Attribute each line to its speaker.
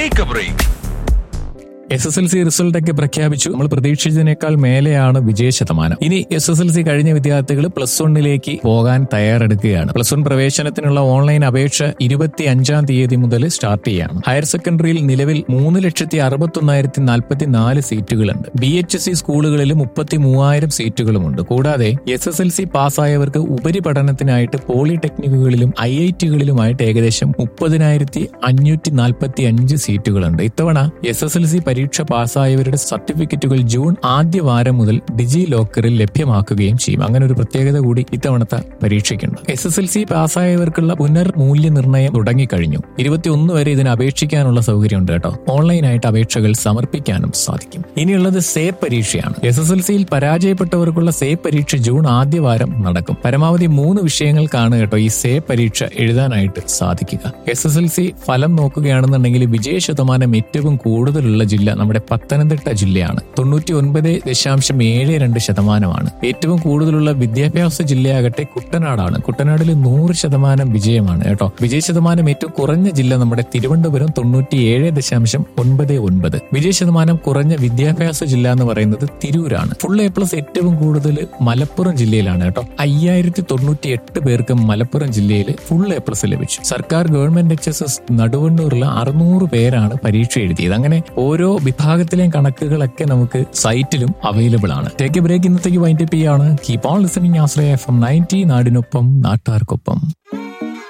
Speaker 1: take a break
Speaker 2: S S L C result ഒക്കെ പ്രഖ്യാപിച്ചു നമ്മൾ പ്രതീക്ഷിച്ചതിനേക്കാൾ മേലെയാണ് വിജയ ശതമാനം ഇനി എസ് എസ് എൽ സി കഴിഞ്ഞ വിദ്യാർത്ഥികൾ പ്ലസ് വണ്ണിലേക്ക് പോകാൻ തയ്യാറെടുക്കുകയാണ് പ്ലസ് വൺ പ്രവേശനത്തിനുള്ള ഓൺലൈൻ അപേക്ഷ ഇരുപത്തി അഞ്ചാം തീയതി മുതൽ സ്റ്റാർട്ട് ചെയ്യാണ് ഹയർ സെക്കൻഡറിയിൽ നിലവിൽ മൂന്ന് ലക്ഷത്തി അറുപത്തി ഒന്നായിരത്തി നാൽപ്പത്തി നാല് സീറ്റുകളുണ്ട് ബി എച്ച് എസ് സി സ്കൂളുകളിൽ മുപ്പത്തി മൂവായിരം സീറ്റുകളുമുണ്ട് കൂടാതെ എസ് എസ് എൽ സി പാസ്സായവർക്ക് ഉപരിപഠനത്തിനായിട്ട് പോളിടെക്നിക്കുകളിലും ഐ ഐ ടികളിലുമായിട്ട് ഏകദേശം മുപ്പതിനായിരത്തി അഞ്ഞൂറ്റി നാൽപ്പത്തി അഞ്ച് സീറ്റുകളുണ്ട് ഇത്തവണ എസ് എസ് എൽ സി പരീക്ഷ പാസ്സായവരുടെ സർട്ടിഫിക്കറ്റുകൾ ജൂൺ ആദ്യ വാരം മുതൽ ഡിജി ലോക്കറിൽ ലഭ്യമാക്കുകയും ചെയ്യും അങ്ങനെ ഒരു പ്രത്യേകത കൂടി ഇത്തവണത്തെ പരീക്ഷയ്ക്കുണ്ട് എസ് എസ് എൽ സി പാസ്സായവർക്കുള്ള പുനർമൂല്യനിർണ്ണയം തുടങ്ങിക്കഴിഞ്ഞു ഇരുപത്തിയൊന്ന് വരെ ഇതിന് അപേക്ഷിക്കാനുള്ള സൗകര്യമുണ്ട് കേട്ടോ ഓൺലൈനായിട്ട് അപേക്ഷകൾ സമർപ്പിക്കാനും സാധിക്കും ഇനിയുള്ളത് സേ പരീക്ഷയാണ് എസ് എസ് എൽ സിയിൽ പരാജയപ്പെട്ടവർക്കുള്ള സേ പരീക്ഷ ജൂൺ ആദ്യ വാരം നടക്കും പരമാവധി മൂന്ന് വിഷയങ്ങൾക്കാണ് കേട്ടോ ഈ സേ പരീക്ഷ എഴുതാനായിട്ട് സാധിക്കുക എസ് എസ് എൽ സി ഫലം നോക്കുകയാണെന്നുണ്ടെങ്കിൽ വിജയ ശതമാനം ഏറ്റവും കൂടുതലുള്ള ജില്ല നമ്മുടെ പത്തനംതിട്ട ജില്ലയാണ് തൊണ്ണൂറ്റി ഒൻപത് ദശാംശം ഏഴ് രണ്ട് ശതമാനമാണ് ഏറ്റവും കൂടുതലുള്ള വിദ്യാഭ്യാസ ജില്ലയാകട്ടെ കുട്ടനാടാണ് കുട്ടനാടിൽ നൂറ് ശതമാനം വിജയമാണ് കേട്ടോ വിജയ ശതമാനം ഏറ്റവും കുറഞ്ഞ ജില്ല നമ്മുടെ തിരുവനന്തപുരം തൊണ്ണൂറ്റി ഏഴ് ദശാംശം ഒൻപത് ഒൻപത് വിജയ ശതമാനം കുറഞ്ഞ വിദ്യാഭ്യാസ ജില്ല എന്ന് പറയുന്നത് തിരൂരാണ് ഫുൾ എ പ്ലസ് ഏറ്റവും കൂടുതൽ മലപ്പുറം ജില്ലയിലാണ് കേട്ടോ അയ്യായിരത്തി തൊണ്ണൂറ്റി എട്ട് പേർക്ക് മലപ്പുറം ജില്ലയിൽ ഫുൾ എ പ്ലസ് ലഭിച്ചു സർക്കാർ ഗവൺമെന്റ് എച്ച് എസ് എസ് നടുവണ്ണൂരിൽ അറുന്നൂറ് പേരാണ് പരീക്ഷ എഴുതിയത് അങ്ങനെ ഓരോ വിഭാഗത്തിലെയും കണക്കുകളൊക്കെ നമുക്ക് സൈറ്റിലും അവൈലബിൾ ആണ് ടേക്ക് എ ബ്രേക്ക് ഇന്നത്തേക്ക് വൈൻഡപ്പ് ചെയ്യാണ് keep on listening Ashraya F M ninety നാടിനൊപ്പം നാട്ടാർക്കൊപ്പം